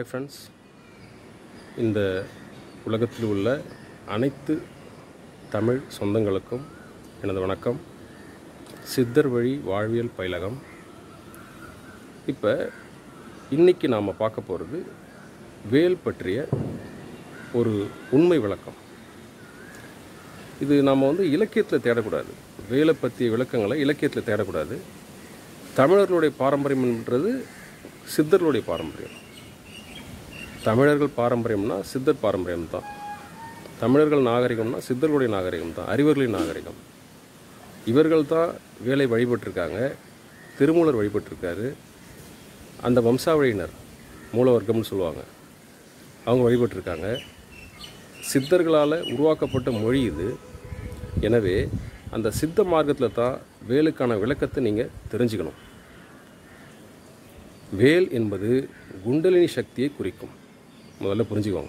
hi friends இந்த உலகத்தில் உள்ள அனைத்து தமிழ் சொந்தங்களுக்கும் எனது வணக்கம் சித்தர் வழி வாழ்வியல் பயிலகம் இப்போ இன்னைக்கு நாம் பார்க்க போகிறது வேல் பற்றிய ஒரு உண்மை விளக்கம் இது நாம் வந்து இலக்கியத்தில் தேடக்கூடாது வேலை பற்றிய விளக்கங்களை இலக்கியத்தில் தேடக்கூடாது தமிழர்களுடைய பாரம்பரியம்ன்றது சித்தர்களுடைய பாரம்பரியம் தமிழர்கள் பாரம்பரியம்னா சித்தர் பாரம்பரியம் தான் தமிழர்கள் நாகரிகம்னா சித்தர்களுடைய நாகரிகம் தான் அறிவர்களின் நாகரிகம் இவர்கள் தான் வேலை வழிபட்டிருக்காங்க திருமூலர் வழிபட்டிருக்காரு அந்த வம்சாவளியினர் மூலவர்க்கம்னு சொல்லுவாங்க அவங்க வழிபட்டிருக்காங்க சித்தர்களால் உருவாக்கப்பட்ட மொழி இது எனவே அந்த சித்த மார்க்கத்தில் தான் வேலுக்கான விளக்கத்தை நீங்கள் தெரிஞ்சுக்கணும் வேல் என்பது குண்டலினி சக்தியை குறிக்கும் முதல்ல புரிஞ்சுக்கோங்க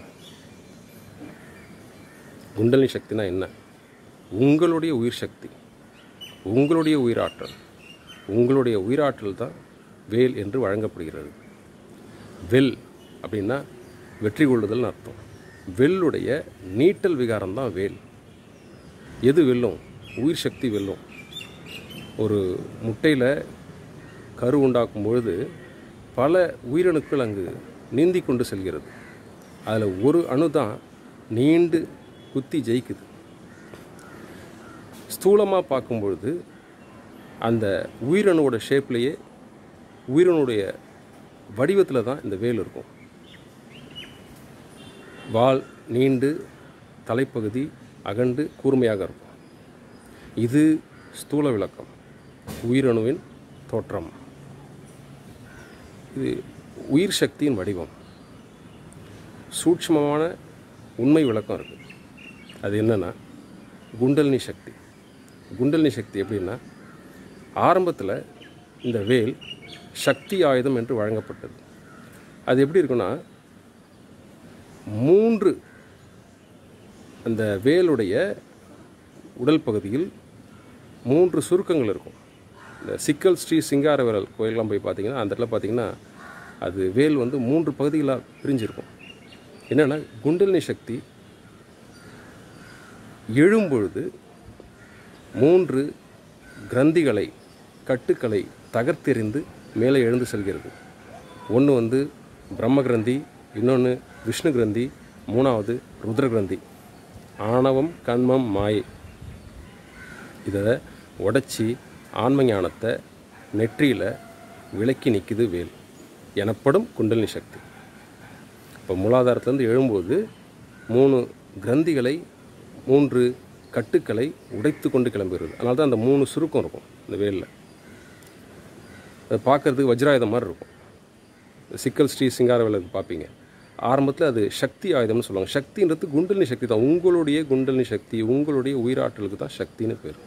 குண்டலினி சக்தினா என்ன உங்களுடைய உயிர் சக்தி உங்களுடைய உயிராற்றல் உங்களுடைய உயிராற்றல் தான் வேல் என்று வழங்கப்படுகிறது வெல் அப்படின்னா வெற்றி கொள்ளுதல்னு அர்த்தம் வெல்லுடைய நீட்டல் விகாரம் தான் வேல் எது வெல்லும் உயிர் சக்தி வெல்லும் ஒரு முட்டையில் கரு உண்டாக்கும் பொழுது பல உயிரணுக்கள் அங்கு நீந்தி கொண்டு செல்கிறது அதில் ஒரு அணு தான் நீண்டு குத்தி ஜெயிக்குது ஸ்தூலமாக பார்க்கும்பொழுது அந்த உயிரணுவோட ஷேப்லேயே உயிரணுடைய வடிவத்தில் தான் இந்த வேல் இருக்கும் வால் நீண்டு தலைப்பகுதி அகண்டு கூர்மையாக இருக்கும் இது ஸ்தூல விளக்கம் உயிரணுவின் தோற்றம் இது உயிர் சக்தியின் வடிவம் சூட்சமமான உண்மை விளக்கம் இருக்குது அது என்னென்னா குண்டலினி சக்தி குண்டலினி சக்தி எப்படின்னா ஆரம்பத்தில் இந்த வேல் சக்தி ஆயுதம் என்று வழங்கப்பட்டது அது எப்படி இருக்குன்னா மூன்று அந்த வேலுடைய உடல் பகுதியில் மூன்று சுருக்கங்கள் இருக்கும் இந்த சிக்கல் ஸ்ரீ சிங்காரவேரல் கோயிலெலாம் போய் பார்த்தீங்கன்னா அந்த இடத்துல பார்த்தீங்கன்னா அது வேல் வந்து மூன்று பகுதிகளாக பிரிஞ்சிருக்கும் என்னென்னா குண்டலினி சக்தி எழும்பொழுது மூன்று கிரந்திகளை கட்டுக்களை தகர்த்தெறிந்து மேலே எழுந்து செல்கிறது ஒன்று வந்து பிரம்ம கிரந்தி இன்னொன்று விஷ்ணு கிரந்தி மூணாவது ருத்ர கிரந்தி ஆணவம் கண்மம் மாயை இதை உடச்சி ஆன்ம ஞானத்தை நெற்றியில் விளக்கி நிற்குது வேல் எனப்படும் குண்டலினி சக்தி இப்போ மூலாதாரத்துலேருந்து எழும்போது மூணு கிரந்திகளை மூன்று கட்டுக்களை உடைத்து கொண்டு கிளம்புகிறது அதனால தான் அந்த மூணு சுருக்கம் இருக்கும் இந்த வேலில் அது பார்க்குறதுக்கு வஜ்ராயுதம் மாதிரி இருக்கும் சிக்கல் ஸ்ரீ சிங்காரவேலுக்கு பார்ப்பீங்க ஆரம்பத்தில் அது சக்தி ஆயுதம்னு சொல்லுவாங்க சக்தின்றது குண்டலினி சக்தி தான் உங்களுடைய குண்டலினி சக்தி உங்களுடைய உயிராற்றலுக்கு தான் சக்தின்னு பேர்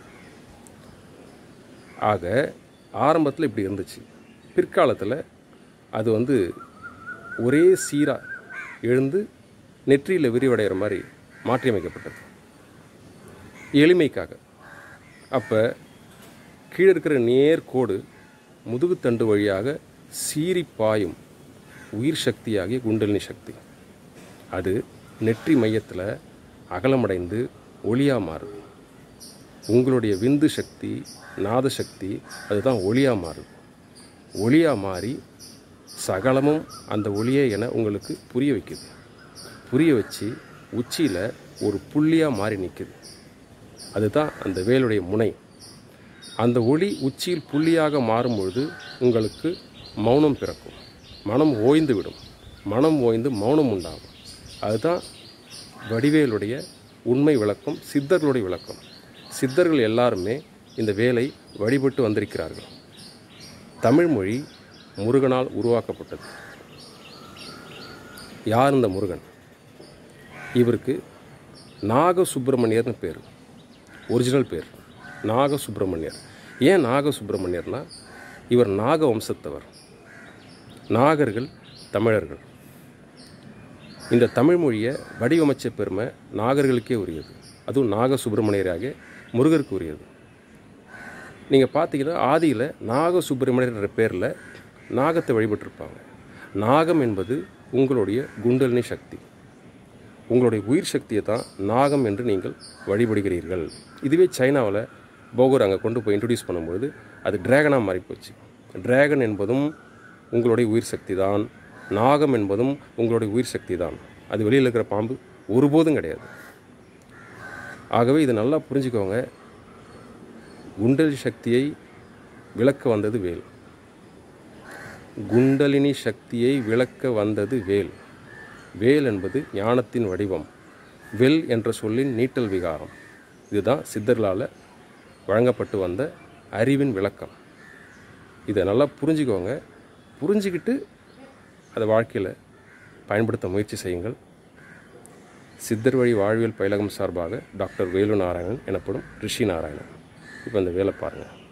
ஆக ஆரம்பத்தில் இப்படி இருந்துச்சு பிற்காலத்தில் அது வந்து ஒரே சீராக எழுந்து நெற்றியில் விரிவடைகிற மாதிரி மாற்றியமைக்கப்பட்டது எளிமைக்காக அப்போ கீழே இருக்கிற நேர்கோடு முதுகுத்தண்டு வழியாக சீறி பாயும் உயிர் சக்தியாகிய குண்டலினி சக்தி அது நெற்றி மையத்தில் அகலமடைந்து ஒளியாக மாறுது உங்களுடைய விந்து சக்தி நாத சக்தி அதுதான் ஒளியாக மாறுது ஒளியாக மாறி சகலமும் அந்த ஒளியே என உங்களுக்கு புரிய வைக்குது புரிய வச்சு உச்சியில் ஒரு புள்ளியாக மாறி நிற்குது அதுதான் அந்த வேலுடைய முனை அந்த ஒளி உச்சியில் புள்ளியாக மாறும்பொழுது உங்களுக்கு மௌனம் பிறக்கும் மனம் ஓய்ந்து விடும் மனம் ஓய்ந்து மௌனம் உண்டாகும் அதுதான் வடிவேலுடைய உண்மை விளக்கம் சித்தர்களுடைய விளக்கம் சித்தர்கள் எல்லாருமே இந்த வேலை வழிபட்டு வந்திருக்கிறார்கள் தமிழ்மொழி முருகனால் உருவாக்கப்பட்டது யார் இந்த முருகன் இவருக்கு நாக சுப்பிரமணியர்னு பேர் ஒரிஜினல் பேர் நாக சுப்பிரமணியர் ஏன் நாக சுப்பிரமணியர்னா இவர் நாக வம்சத்தவர் நாகர்கள் தமிழர்கள் இந்த தமிழ் மொழியை வடிவமைச்ச பெருமை நாகர்களுக்கே உரியது அதுவும் நாக சுப்பிரமணியராக முருகருக்கு உரியது நீங்கள் பார்த்தீங்கன்னா ஆதியில் நாக சுப்பிரமணியர் என்ற பேரில் நாகத்தை வழிபட்டிருப்பாங்க நாகம் என்பது உங்களுடைய குண்டலினி சக்தி உங்களுடைய உயிர் சக்தியை தான் நாகம் என்று நீங்கள் வழிபடுகிறீர்கள் இதுவே சைனாவில் போகர் அங்கே கொண்டு போய் இன்ட்ரடியூஸ் பண்ணும்பொழுது அது டிராகனாக மாறிப்போச்சு டிராகன் என்பதும் உங்களுடைய உயிர் சக்தி தான் நாகம் என்பதும் உங்களுடைய உயிர் சக்தி தான் அது வெளியில் இருக்கிற பாம்பு ஒருபோதும் கிடையாது ஆகவே இதை நல்லா புரிஞ்சுக்கோங்க குண்டலி சக்தியை விளக்க வந்தது வேல் குண்டலினி சக்தியை விளக்க வந்தது வேல் வேல் என்பது ஞானத்தின் வடிவம் வெல் என்ற சொல்லின் நீட்டல் விகாரம் இதுதான் சித்தர்களால் வழங்கப்பட்டு வந்த அறிவின் விளக்கம் இதை நல்லா புரிஞ்சுக்கோங்க புரிஞ்சுக்கிட்டு அதை வாழ்க்கையில் பயன்படுத்த முயற்சி செய்யுங்கள் சித்தர் வழி வாழ்வியல் பயிலகம் சார்பாக டாக்டர் வேலு நாராயணன் எனப்படும் ரிஷி நாராயணன் இப்போ இந்த வேலை பாருங்கள்